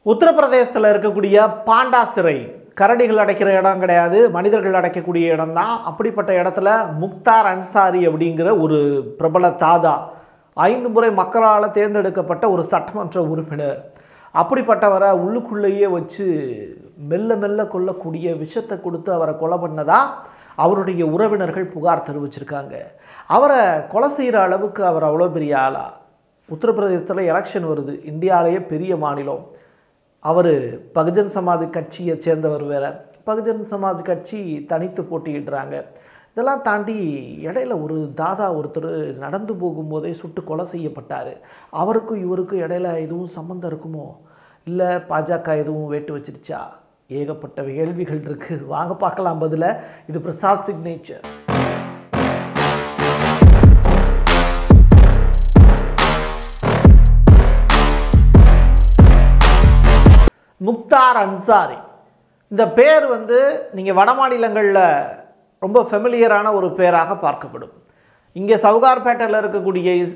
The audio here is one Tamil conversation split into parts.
உத்தரப்பிரதேசத்தில் இருக்கக்கூடிய பாண்டா சிறை கரடிகள் அடைக்கிற இடம் கிடையாது மனிதர்கள் அடைக்கக்கூடிய இடம் தான் அப்படிப்பட்ட இடத்துல முக்தார் அன்சாரி அப்படிங்கிற ஒரு பிரபல தாதா ஐந்து முறை மக்களால் தேர்ந்தெடுக்கப்பட்ட ஒரு சட்டமன்ற உறுப்பினர் அப்படிப்பட்டவரை உள்ளுக்குள்ளேயே வச்சு மெல்ல மெல்ல கொல்லக்கூடிய விஷத்தை கொடுத்து அவரை கொலை பண்ணதா அவருடைய உறவினர்கள் புகார் தெரிவிச்சிருக்காங்க அவரை கொலை செய்கிற அளவுக்கு அவர் அவ்வளோ பெரிய ஆளா உத்தரப்பிரதேசத்தில் எலெக்ஷன் வருது இந்தியாவிலேயே பெரிய மாநிலம் அவர் பகுஜன் சமாஜ் கட்சியை சேர்ந்தவர் வேற பகுஜன் சமாஜ் கட்சி தனித்து போட்டியிடுறாங்க இதெல்லாம் தாண்டி இடையில ஒரு தாதா ஒருத்தர் நடந்து போகும்போதே சுட்டு கொலை செய்யப்பட்டார் அவருக்கும் இவருக்கும் இடையில எதுவும் சம்மந்தம் இருக்குமோ இல்லை பாஜக எதுவும் வேட்டு வச்சிருச்சா ஏகப்பட்ட கேள்விகள் இருக்குது வாங்க பார்க்கலாம் பதில இது பிரசாத் சிக்னேச்சர் முக்தார் அன்சாரி இந்த பேர் வந்து நீங்கள் வட மாநிலங்களில் ரொம்ப ஃபெமிலியரான ஒரு பேராக பார்க்கப்படும் இங்கே சவுகார்பேட்டையில் இருக்கக்கூடிய இஸ்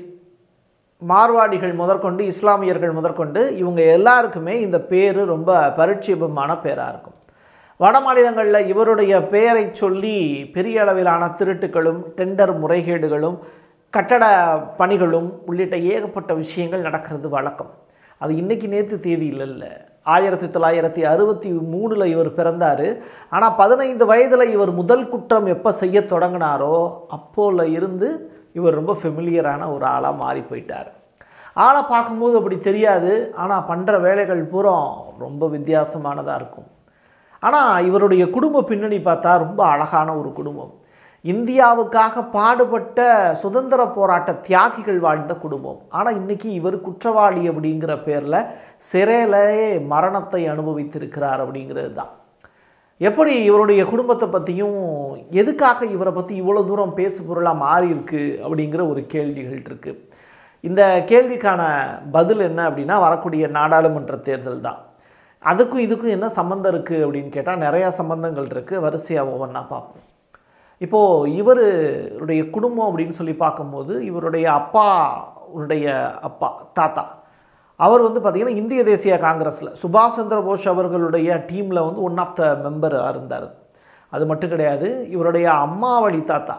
மார்வாடிகள் முதற்கொண்டு இஸ்லாமியர்கள் முதற்கொண்டு இவங்க எல்லாருக்குமே இந்த பேர் ரொம்ப பரிட்சேபமான பேராக இருக்கும் வட மாநிலங்களில் இவருடைய பெயரை சொல்லி பெரிய அளவிலான திருட்டுகளும் டெண்டர் முறைகேடுகளும் கட்டட பணிகளும் உள்ளிட்ட ஏகப்பட்ட விஷயங்கள் நடக்கிறது வழக்கம் அது இன்னைக்கு நேற்று தேதியில் இல்லை ஆயிரத்தி தொள்ளாயிரத்தி அறுபத்தி மூணில் இவர் பிறந்தார் ஆனால் பதினைந்து வயதில் இவர் முதல் குற்றம் எப்போ செய்ய தொடங்கினாரோ அப்போல இருந்து இவர் ரொம்ப ஃபெமிலியரான ஒரு ஆளாக மாறி போயிட்டார் ஆளை பார்க்கும்போது அப்படி தெரியாது ஆனால் பண்ணுற வேலைகள் பூரா ரொம்ப வித்தியாசமானதாக இருக்கும் ஆனால் இவருடைய குடும்ப பின்னணி பார்த்தா ரொம்ப அழகான ஒரு குடும்பம் இந்தியாவுக்காக பாடுபட்ட சுதந்திர போராட்ட தியாகிகள் வாழ்ந்த குடும்பம் ஆனால் இன்னைக்கு இவர் குற்றவாளி அப்படிங்கிற பேரில் சிறையிலேயே மரணத்தை அனுபவித்திருக்கிறார் அப்படிங்கிறது தான் எப்படி இவருடைய குடும்பத்தை பற்றியும் எதுக்காக இவரை பற்றி இவ்வளோ தூரம் பேசு பொருளாக மாறி இருக்கு அப்படிங்கிற ஒரு கேள்விகள் இருக்குது இந்த கேள்விக்கான பதில் என்ன அப்படின்னா வரக்கூடிய நாடாளுமன்ற தேர்தல் தான் அதுக்கும் இதுக்கும் என்ன சம்மந்தம் இருக்குது அப்படின்னு கேட்டால் நிறையா சம்பந்தங்கள் இருக்குது வரிசையாக ஒவ்வொன்றா பார்ப்போம் இப்போது இவருடைய குடும்பம் அப்படின்னு சொல்லி பார்க்கும்போது இவருடைய அப்பா உடைய அப்பா தாத்தா அவர் வந்து பார்த்திங்கன்னா இந்திய தேசிய காங்கிரஸில் சுபாஷ் சந்திர போஸ் அவர்களுடைய டீமில் வந்து ஒன் ஆஃப் த மெம்பராக இருந்தார் அது மட்டும் கிடையாது இவருடைய அம்மா வழி தாத்தா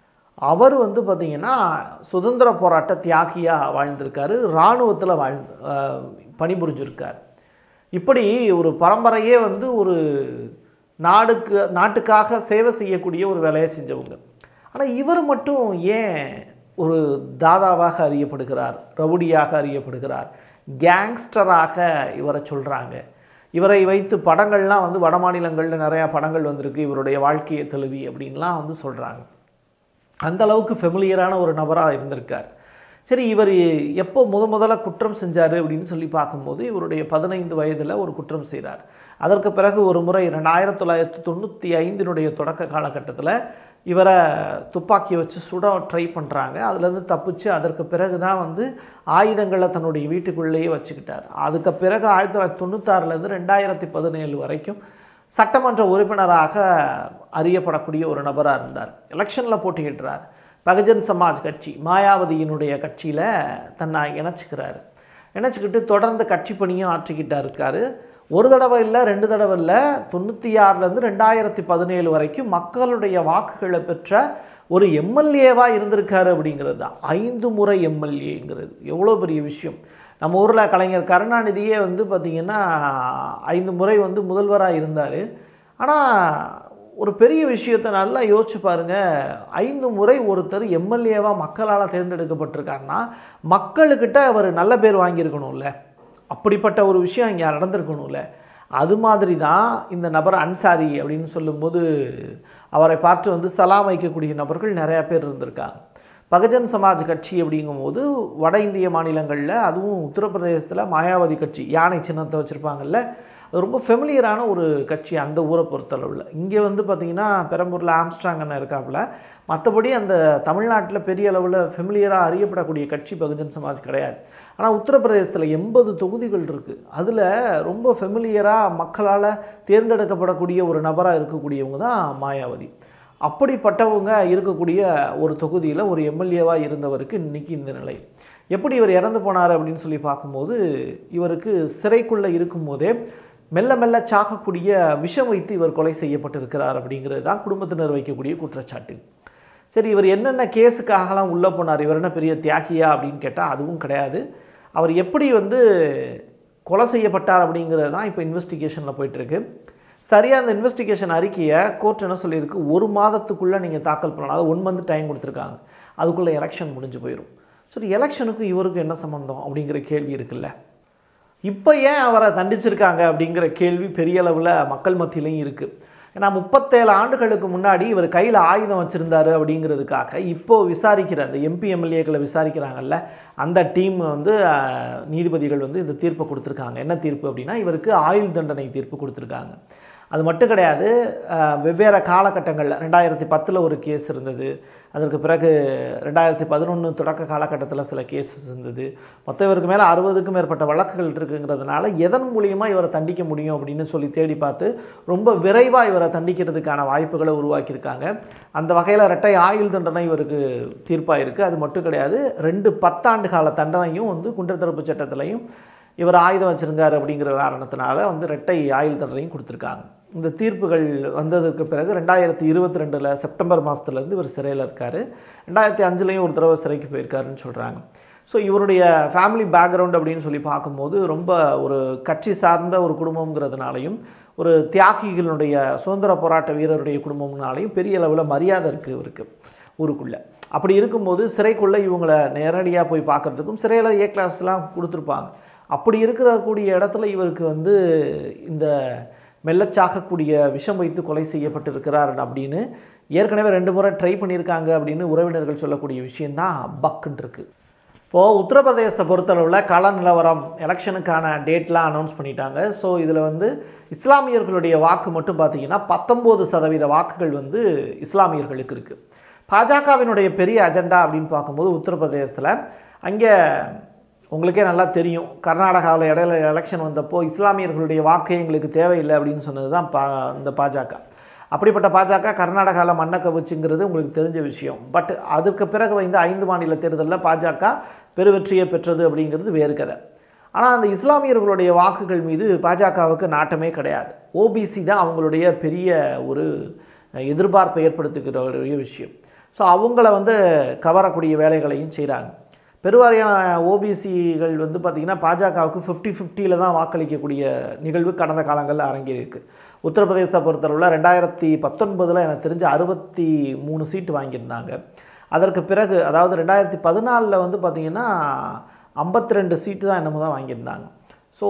அவர் வந்து பார்த்திங்கன்னா சுதந்திர போராட்ட தியாகியாக வாழ்ந்திருக்காரு இராணுவத்தில் வாழ்ந்து பணிபுரிஞ்சிருக்கார் இப்படி ஒரு பரம்பரையே வந்து ஒரு நாடுக்கு நாட்டுக்காக சேவை செய்யக்கூடிய ஒரு வேலையை செஞ்சவங்க ஆனால் இவர் மட்டும் ஏன் ஒரு தாதாவாக அறியப்படுகிறார் ரவுடியாக அறியப்படுகிறார் கேங்ஸ்டராக இவரை சொல்கிறாங்க இவரை வைத்து படங்கள்லாம் வந்து வட மாநிலங்களில் நிறையா படங்கள் வந்திருக்கு இவருடைய வாழ்க்கையை தழுவி அப்படின்லாம் வந்து சொல்கிறாங்க அந்த அளவுக்கு ஃபெமிலியரான ஒரு நபராக இருந்திருக்கார் சரி இவர் எப்போ முத முதல்ல குற்றம் செஞ்சார் அப்படின்னு சொல்லி பார்க்கும்போது இவருடைய பதினைந்து வயதில் ஒரு குற்றம் செய்கிறார் அதற்கு பிறகு ஒரு முறை ரெண்டாயிரத்தி தொள்ளாயிரத்தி தொண்ணூற்றி ஐந்தினுடைய தொடக்க காலகட்டத்தில் இவரை துப்பாக்கி வச்சு சுட ட்ரை பண்ணுறாங்க அதுலேருந்து தப்பிச்சு அதற்கு பிறகு தான் வந்து ஆயுதங்களை தன்னுடைய வீட்டுக்குள்ளேயே வச்சுக்கிட்டார் அதுக்கு பிறகு ஆயிரத்தி தொள்ளாயிரத்தி தொண்ணூத்தாறுலேருந்து ரெண்டாயிரத்தி பதினேழு வரைக்கும் சட்டமன்ற உறுப்பினராக அறியப்படக்கூடிய ஒரு நபராக இருந்தார் எலெக்ஷனில் போட்டியிடுறார் பகுஜன் சமாஜ் கட்சி மாயாவதியினுடைய கட்சியில் தன்னை இணைச்சிக்கிறாரு இணைச்சிக்கிட்டு தொடர்ந்து கட்சி பணியும் ஆற்றிக்கிட்டா இருக்காரு ஒரு தடவை இல்லை ரெண்டு தடவை இல்லை தொண்ணூற்றி ஆறுலேருந்து ரெண்டாயிரத்தி பதினேழு வரைக்கும் மக்களுடைய வாக்குகளை பெற்ற ஒரு எம்எல்ஏவாக இருந்திருக்காரு அப்படிங்கிறது தான் ஐந்து முறை எம்எல்ஏங்கிறது எவ்வளோ பெரிய விஷயம் நம்ம ஊரில் கலைஞர் கருணாநிதியே வந்து பார்த்திங்கன்னா ஐந்து முறை வந்து முதல்வராக இருந்தார் ஆனால் ஒரு பெரிய விஷயத்தை நல்லா யோசிச்சு பாருங்கள் ஐந்து முறை ஒருத்தர் எம்எல்ஏவாக மக்களால் தேர்ந்தெடுக்கப்பட்டிருக்காருன்னா மக்களுக்கிட்ட அவர் நல்ல பேர் வாங்கியிருக்கணும்ல அப்படிப்பட்ட ஒரு விஷயம் இங்கே நடந்திருக்கணும்ல அது மாதிரி தான் இந்த நபர் அன்சாரி அப்படின்னு சொல்லும்போது அவரை பார்த்து வந்து சலாம் வைக்கக்கூடிய நபர்கள் நிறையா பேர் இருந்திருக்காங்க பகுஜன் சமாஜ் கட்சி அப்படிங்கும்போது வட இந்திய மாநிலங்களில் அதுவும் உத்தரப்பிரதேசத்தில் மாயாவதி கட்சி யானை சின்னத்தை வச்சுருப்பாங்கல்ல அது ரொம்ப ஃபெமிலியரான ஒரு கட்சி அந்த ஊரை பொறுத்தளவில் இங்கே வந்து பார்த்திங்கன்னா பெரம்பூரில் ஆம்ஸ்ட்ராங்கன்னு இருக்காப்புல மற்றபடி அந்த தமிழ்நாட்டில் பெரிய அளவில் ஃபெமிலியராக அறியப்படக்கூடிய கட்சி பகுஜன் சமாஜ் கிடையாது ஆனால் உத்தரப்பிரதேசத்தில் எண்பது தொகுதிகள் இருக்குது அதில் ரொம்ப ஃபெமிலியராக மக்களால் தேர்ந்தெடுக்கப்படக்கூடிய ஒரு நபராக இருக்கக்கூடியவங்க தான் மாயாவதி அப்படிப்பட்டவங்க இருக்கக்கூடிய ஒரு தொகுதியில் ஒரு எம்எல்ஏவாக இருந்தவருக்கு இன்றைக்கி இந்த நிலை எப்படி இவர் இறந்து போனார் அப்படின்னு சொல்லி பார்க்கும்போது இவருக்கு சிறைக்குள்ளே இருக்கும்போதே மெல்ல மெல்ல சாகக்கூடிய விஷம் வைத்து இவர் கொலை செய்யப்பட்டிருக்கிறார் அப்படிங்கிறது தான் குடும்பத்தினர் வைக்கக்கூடிய குற்றச்சாட்டு சரி இவர் என்னென்ன கேஸுக்காகலாம் உள்ளே போனார் இவர் என்ன பெரிய தியாகியா அப்படின்னு கேட்டால் அதுவும் கிடையாது அவர் எப்படி வந்து கொலை செய்யப்பட்டார் அப்படிங்கிறது தான் இப்போ இன்வெஸ்டிகேஷனில் போயிட்டுருக்கு சரியாக அந்த இன்வெஸ்டிகேஷன் அறிக்கையை கோர்ட் என்ன சொல்லியிருக்கு ஒரு மாதத்துக்குள்ளே நீங்கள் தாக்கல் பண்ணலாம் அது ஒன் மந்த் டைம் கொடுத்துருக்காங்க அதுக்குள்ளே எலெக்ஷன் முடிஞ்சு போயிடும் சரி எலெக்ஷனுக்கும் இவருக்கும் என்ன சம்மந்தம் அப்படிங்கிற கேள்வி இருக்குல்ல இப்போ ஏன் அவரை தண்டிச்சிருக்காங்க அப்படிங்கிற கேள்வி பெரிய அளவில் மக்கள் மத்தியிலையும் இருக்குது ஏன்னா முப்பத்தேழு ஆண்டுகளுக்கு முன்னாடி இவர் கையில் ஆயுதம் வச்சுருந்தாரு அப்படிங்கிறதுக்காக இப்போ விசாரிக்கிற அந்த எம்பி எம்எல்ஏக்களை விசாரிக்கிறாங்கல்ல அந்த டீம் வந்து அஹ், நீதிபதிகள் வந்து இந்த தீர்ப்பை கொடுத்துருக்காங்க என்ன தீர்ப்பு அப்படின்னா இவருக்கு ஆயுள் தண்டனை தீர்ப்பு கொடுத்துருக்காங்க அது மட்டும் கிடையாது அஹ், வெவ்வேறு காலகட்டங்களில் ரெண்டாயிரத்தி பத்தில் ஒரு கேஸ் இருந்தது அதற்கு பிறகு ரெண்டாயிரத்தி பதினொன்று தொடக்க காலகட்டத்தில் சில கேசஸ் இருந்தது மொத்தம் இவருக்கு மேலே அறுபதுக்கும் மேற்பட்ட வழக்குகள் இருக்குங்கிறதுனால எதன் மூலியமாக இவரை தண்டிக்க முடியும் அப்படின்னு சொல்லி தேடி பார்த்து ரொம்ப விரைவாக இவரை தண்டிக்கிறதுக்கான வாய்ப்புகளை உருவாக்கியிருக்காங்க அந்த வகையில் இரட்டை ஆயுள் தண்டனை இவருக்கு தீர்ப்பாக இருக்குது அது மட்டும் கிடையாது ரெண்டு பத்தாண்டு கால தண்டனையும் வந்து குண்டர் தடுப்பு சட்டத்திலையும் இவர் ஆயுதம் வச்சிருந்தார் அப்படிங்கிற காரணத்தினால வந்து இரட்டை ஆயுள் தண்டனையும் கொடுத்துருக்காங்க இந்த தீர்ப்புகள் வந்ததுக்கு பிறகு ரெண்டாயிரத்தி இருபத்தி ரெண்டில் செப்டம்பர் மாதத்துலேருந்து இவர் சிறையில் இருக்கார் ரெண்டாயிரத்தி அஞ்சுலேயும் ஒரு தடவை சிறைக்கு போயிருக்காருன்னு சொல்கிறாங்க ஸோ இவருடைய ஃபேமிலி பேக்ரவுண்ட் அப்படின்னு சொல்லி பார்க்கும்போது ரொம்ப ஒரு கட்சி சார்ந்த ஒரு குடும்பங்கிறதுனாலையும் ஒரு தியாகிகளுடைய சுதந்திர போராட்ட வீரருடைய குடும்பம்னாலையும் பெரிய அளவில் மரியாதை இருக்குது இவருக்கு ஊருக்குள்ளே அப்படி இருக்கும்போது சிறைக்குள்ளே இவங்களை நேரடியாக போய் பார்க்குறதுக்கும் சிறையில் ஏ கிளாஸ்லாம் கொடுத்துருப்பாங்க அப்படி இருக்கிற கூடிய இடத்துல இவருக்கு வந்து இந்த மெல்லச்சாகக்கூடிய விஷம் வைத்து கொலை செய்யப்பட்டிருக்கிறார் அப்படின்னு ஏற்கனவே ரெண்டு முறை ட்ரை பண்ணியிருக்காங்க அப்படின்னு உறவினர்கள் சொல்லக்கூடிய விஷயந்தான் பக்குன்னு இருக்குது இப்போது உத்தரப்பிரதேசத்தை பொறுத்தளவில் கள நிலவரம் எலெக்ஷனுக்கான டேட்லாம் அனௌன்ஸ் பண்ணிட்டாங்க ஸோ இதில் வந்து இஸ்லாமியர்களுடைய வாக்கு மட்டும் பார்த்தீங்கன்னா பத்தொம்போது சதவீத வாக்குகள் வந்து இஸ்லாமியர்களுக்கு இருக்குது பாஜகவினுடைய பெரிய அஜெண்டா அப்படின்னு பார்க்கும்போது உத்தரப்பிரதேசத்தில் அங்கே உங்களுக்கே நல்லா தெரியும் கர்நாடகாவில் இடையில எலெக்ஷன் வந்தப்போ இஸ்லாமியர்களுடைய வாக்கே எங்களுக்கு தேவையில்லை அப்படின்னு சொன்னது தான் பா இந்த பாஜக அப்படிப்பட்ட பாஜக கர்நாடகாவில் மண்ணை கவிச்சுங்கிறது உங்களுக்கு தெரிஞ்ச விஷயம் பட் அதுக்கு பிறகு வந்து ஐந்து மாநில தேர்தலில் பாஜக பெருவெற்றியை பெற்றது அப்படிங்கிறது வேறு கதை ஆனால் அந்த இஸ்லாமியர்களுடைய வாக்குகள் மீது பாஜகவுக்கு நாட்டமே கிடையாது ஓபிசி தான் அவங்களுடைய பெரிய ஒரு எதிர்பார்ப்பை ஏற்படுத்துகிற ஒரு விஷயம் ஸோ அவங்கள வந்து கவரக்கூடிய வேலைகளையும் செய்கிறாங்க பெருவாரியான ஓபிசிகள் வந்து பார்த்திங்கன்னா பாஜகவுக்கு ஃபிஃப்டி ஃபிஃப்டியில் தான் வாக்களிக்கக்கூடிய நிகழ்வு கடந்த காலங்களில் அரங்கேறியிருக்கு உத்தரப்பிரதேசத்தை பொறுத்தளவில் ரெண்டாயிரத்தி பத்தொன்பதில் எனக்கு தெரிஞ்ச அறுபத்தி மூணு சீட்டு வாங்கியிருந்தாங்க அதற்கு பிறகு அதாவது ரெண்டாயிரத்தி பதினாலில் வந்து பார்த்திங்கன்னா ஐம்பத்தி ரெண்டு சீட்டு தான் என்னமோ தான் வாங்கியிருந்தாங்க ஸோ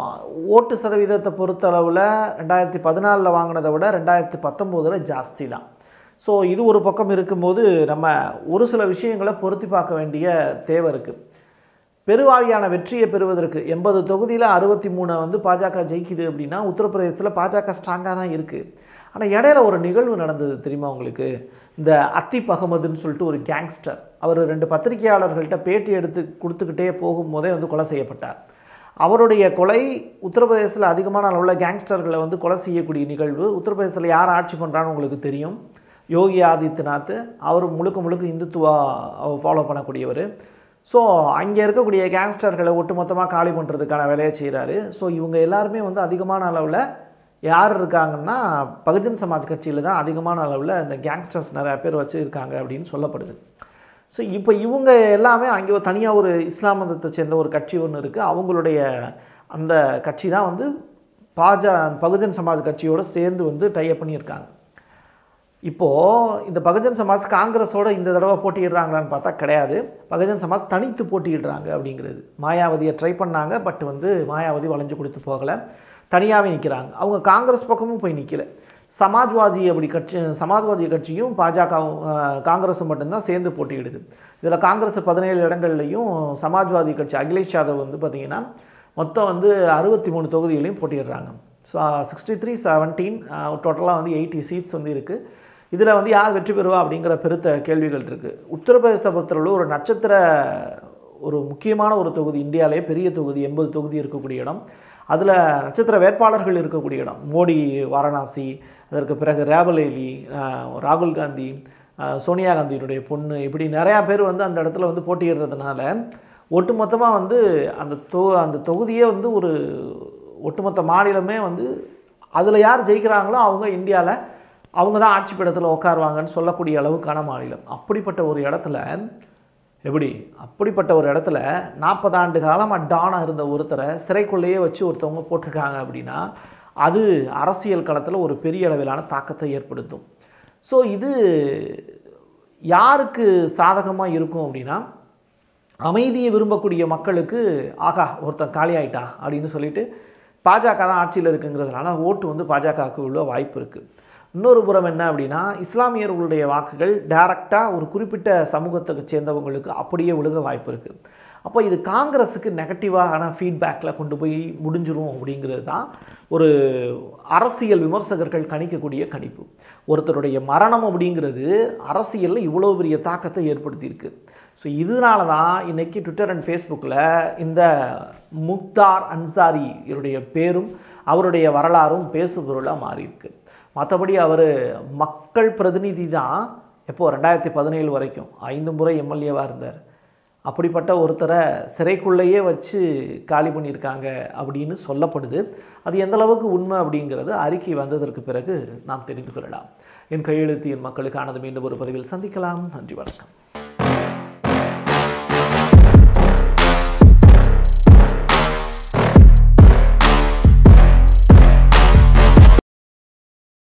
ஓட்டு சதவீதத்தை பொறுத்தளவில் ரெண்டாயிரத்தி பதினாலில் வாங்கினதை விட ரெண்டாயிரத்தி பத்தொம்போதில் ஜாஸ்தி தான் ஸோ இது ஒரு பக்கம் இருக்கும்போது நம்ம ஒரு சில விஷயங்களை பொருத்தி பார்க்க வேண்டிய தேவை இருக்குது பெருவாரியான வெற்றியை பெறுவதற்கு எண்பது தொகுதியில் அறுபத்தி மூணை வந்து பாஜக ஜெயிக்குது அப்படின்னா உத்தரப்பிரதேசத்தில் பாஜக ஸ்ட்ராங்காக தான் இருக்குது ஆனால் இடையில ஒரு நிகழ்வு நடந்தது தெரியுமா உங்களுக்கு இந்த அத்திப் அகமதுன்னு சொல்லிட்டு ஒரு கேங்ஸ்டர் அவர் ரெண்டு பத்திரிகையாளர்கள்ட்ட பேட்டி எடுத்து கொடுத்துக்கிட்டே போகும்போதே வந்து கொலை செய்யப்பட்டார் அவருடைய கொலை உத்தரப்பிரதேசத்தில் அதிகமான அளவில் கேங்ஸ்டர்களை வந்து கொலை செய்யக்கூடிய நிகழ்வு உத்தரப்பிரதேசத்தில் யார் ஆட்சி பண்ணுறான்னு உங்களுக்கு தெரியும் யோகி ஆதித்யநாத் அவர் முழுக்க முழுக்க இந்துத்துவா ஃபாலோ பண்ணக்கூடியவர் ஸோ அங்கே இருக்கக்கூடிய கேங்ஸ்டர்களை ஒட்டுமொத்தமாக காலி பண்ணுறதுக்கான வேலையை செய்கிறாரு ஸோ இவங்க எல்லாருமே வந்து அதிகமான அளவில் யார் இருக்காங்கன்னா பகுஜன் சமாஜ் கட்சியில் தான் அதிகமான அளவில் இந்த கேங்ஸ்டர்ஸ் நிறையா பேர் வச்சுருக்காங்க அப்படின்னு சொல்லப்படுது ஸோ இப்போ இவங்க எல்லாமே அங்கே தனியாக ஒரு இஸ்லாம் மதத்தை சேர்ந்த ஒரு கட்சி ஒன்று இருக்குது அவங்களுடைய அந்த கட்சி தான் வந்து பாஜ பகுஜன் சமாஜ் கட்சியோடு சேர்ந்து வந்து டைப் பண்ணியிருக்காங்க இப்போது இந்த பகுஜன் சமாஜ் காங்கிரஸோட இந்த தடவை போட்டியிடுறாங்களான்னு பார்த்தா கிடையாது பகுஜன் சமாஜ் தனித்து போட்டியிடுறாங்க அப்படிங்கிறது மாயாவதியை ட்ரை பண்ணாங்க பட் வந்து மாயாவதி வளைஞ்சு கொடுத்து போகலை தனியாகவே நிற்கிறாங்க அவங்க காங்கிரஸ் பக்கமும் போய் நிற்கல சமாஜ்வாதி அப்படி கட்சி சமாஜ்வாதி கட்சியும் பாஜகவும் காங்கிரஸும் மட்டும்தான் சேர்ந்து போட்டியிடுது இதில் காங்கிரஸ் பதினேழு இடங்கள்லையும் சமாஜ்வாதி கட்சி அகிலேஷ் யாதவ் வந்து பார்த்திங்கன்னா மொத்தம் வந்து அறுபத்தி மூணு தொகுதிகளையும் போட்டியிடுறாங்க ஸோ சிக்ஸ்டி த்ரீ செவன்டீன் டோட்டலாக வந்து எயிட்டி சீட்ஸ் வந்து இருக்குது இதில் வந்து யார் வெற்றி பெறுவா அப்படிங்கிற பெருத்த கேள்விகள் இருக்குது உத்தரப்பிரதேசத்தை பொறுத்தளவு ஒரு நட்சத்திர ஒரு முக்கியமான ஒரு தொகுதி இந்தியாவிலே பெரிய தொகுதி எண்பது தொகுதி இருக்கக்கூடிய இடம் அதில் நட்சத்திர வேட்பாளர்கள் இருக்கக்கூடிய இடம் மோடி வாரணாசி அதற்கு பிறகு ரேபலேலி ராகுல் காந்தி சோனியா காந்தியினுடைய பொண்ணு இப்படி நிறையா பேர் வந்து அந்த இடத்துல வந்து போட்டியிடுறதுனால ஒட்டுமொத்தமாக வந்து அந்த தொ அந்த தொகுதியே வந்து ஒரு ஒட்டுமொத்த மாநிலமே வந்து அதில் யார் ஜெயிக்கிறாங்களோ அவங்க இந்தியாவில் அவங்க தான் ஆட்சி பீடத்தில் உட்காருவாங்கன்னு சொல்லக்கூடிய அளவுக்கான மாநிலம் அப்படிப்பட்ட ஒரு இடத்துல எப்படி அப்படிப்பட்ட ஒரு இடத்துல நாற்பது ஆண்டு காலமாக டானாக இருந்த ஒருத்தரை சிறைக்குள்ளேயே வச்சு ஒருத்தவங்க போட்டிருக்காங்க அப்படின்னா அது அரசியல் களத்தில் ஒரு பெரிய அளவிலான தாக்கத்தை ஏற்படுத்தும் ஸோ இது யாருக்கு சாதகமாக இருக்கும் அப்படின்னா அமைதியை விரும்பக்கூடிய மக்களுக்கு ஆகா ஒருத்தன் காலி ஆயிட்டா அப்படின்னு சொல்லிட்டு பாஜக தான் ஆட்சியில் இருக்குங்கிறதுனால ஓட்டு வந்து பாஜகவுக்கு உள்ள வாய்ப்பு இருக்குது இன்னொரு புறம் என்ன அப்படின்னா இஸ்லாமியர்களுடைய வாக்குகள் டைரக்டாக ஒரு குறிப்பிட்ட சமூகத்துக்கு சேர்ந்தவங்களுக்கு அப்படியே விழுக வாய்ப்பு இருக்குது அப்போ இது காங்கிரஸுக்கு நெகட்டிவான ஃபீட்பேக்கில் கொண்டு போய் முடிஞ்சிரும் அப்படிங்கிறது தான் ஒரு அரசியல் விமர்சகர்கள் கணிக்கக்கூடிய கணிப்பு ஒருத்தருடைய மரணம் அப்படிங்கிறது அரசியலில் இவ்வளோ பெரிய தாக்கத்தை ஏற்படுத்தியிருக்கு ஸோ இதனால தான் இன்றைக்கி ட்விட்டர் அண்ட் ஃபேஸ்புக்கில் இந்த முக்தார் அன்சாரி இவருடைய பேரும் அவருடைய வரலாறும் பேசுபொருளாக மாறியிருக்கு மற்றபடி அவர் மக்கள் பிரதிநிதி தான் எப்போ ரெண்டாயிரத்தி பதினேழு வரைக்கும் ஐந்து முறை எம்எல்ஏவாக இருந்தார் அப்படிப்பட்ட ஒருத்தரை சிறைக்குள்ளேயே வச்சு காலி பண்ணியிருக்காங்க அப்படின்னு சொல்லப்படுது அது எந்த அளவுக்கு உண்மை அப்படிங்கிறது அறிக்கை வந்ததற்கு பிறகு நாம் தெரிந்து கொள்ளலாம் என் கையெழுத்து என் மக்களுக்கானது மீண்டும் ஒரு பதிவில் சந்திக்கலாம் நன்றி வணக்கம்